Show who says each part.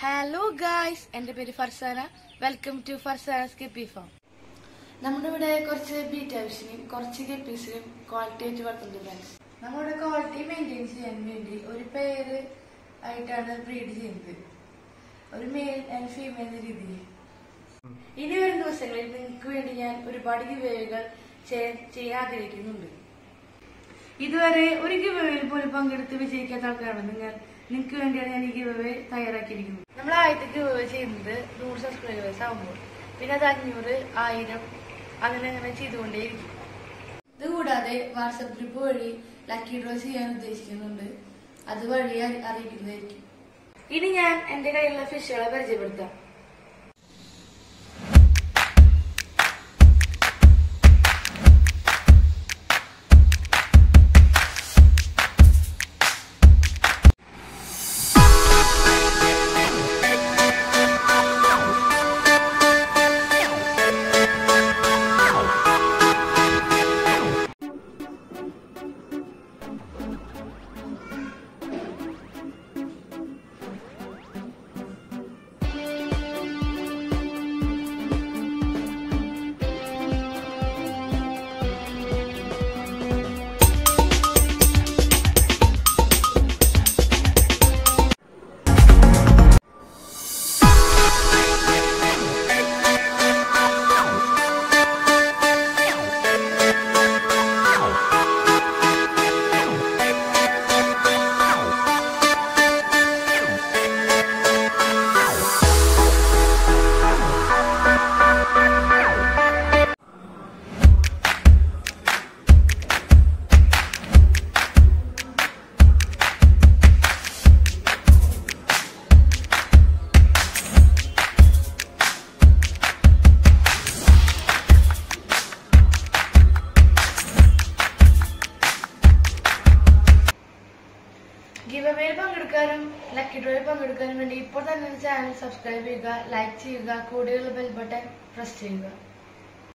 Speaker 1: hello guys എന്റെ പേര് Farsana welcome to Farsana's കെപ്പി ഫാം നമ്മുടെ ഇവിടെ കുറച്ച് ബീറ്റ് ആവശ്യവും കുറച്ച് കെപ്പീസിനും ക്വാളിറ്റി ആയിട്ട് വളർത്തുന്നുണ്ട് ഫ്രണ്ട്സ് നമ്മുടെ ക്വാളിറ്റി മെയിൻറ്റെയിൻ ചെയ്യാൻ വേണ്ടി ഒരു പേര് ആയിട്ടാണ് ബ്രീഡ് ചെയ്യുന്നത് ഒരു മെയിൽ ആൻഡ് ഫീമെയിൽ എന്ന രീതിയിൽ ഇനി വരും ദിവസങ്ങളിൽ നിങ്ങൾക്ക് വേണ്ടി ഞാൻ ഒരുപാട് ഗിവേകൾ ചെയ്യാൻ ആഗ്രഹിക്കുന്നുണ്ട് ഇതുവരെ ഒരു ഗിവേയിൽ പോലും പങ്കെടുത്ത് വിജയിക്കാത്ത ആൾക്കാരാണ് നിങ്ങൾ നിങ്ങൾക്ക് വേണ്ടിയാണ് ഞാൻ ഈ ഗിവേ തയ്യാറാക്കിയിരിക്കുന്നത് നമ്മൾ ആദ്യത്തെ ഗിവേ ചെയ്യുന്നത് നൂറ് സബ്സ്ക്രൈബേഴ്സ് ആകുമ്പോൾ പിന്നെ അത് അഞ്ഞൂറ് ആയിരം അങ്ങനെ അങ്ങനെ ചെയ്തുകൊണ്ടേയിരിക്കും ഇത് കൂടാതെ വാട്സപ്പ് ഗ്രൂപ്പ് വഴി ലക്കി ഡ്രോ ചെയ്യാൻ ഉദ്ദേശിക്കുന്നുണ്ട് അത് വഴി അറി- അറിയിക്കുന്നതായിരിക്കും ഇനി ഞാൻ എന്റെ കയ്യിലുള്ള ഫിഷുകളെ പരിചയപ്പെടുത്താം ഗിവവേയിൽ പങ്കെടുക്കാനും ലക്കി ഡ്രോയിൽ പങ്കെടുക്കാനും വേണ്ടി ഇപ്പോൾ തന്നെ ചാനൽ സബ്സ്ക്രൈബ് ചെയ്യുക ലൈക്ക് ചെയ്യുക കൂടെയുള്ള ബെൽ ബട്ടൺ പ്രസ് ചെയ്യുക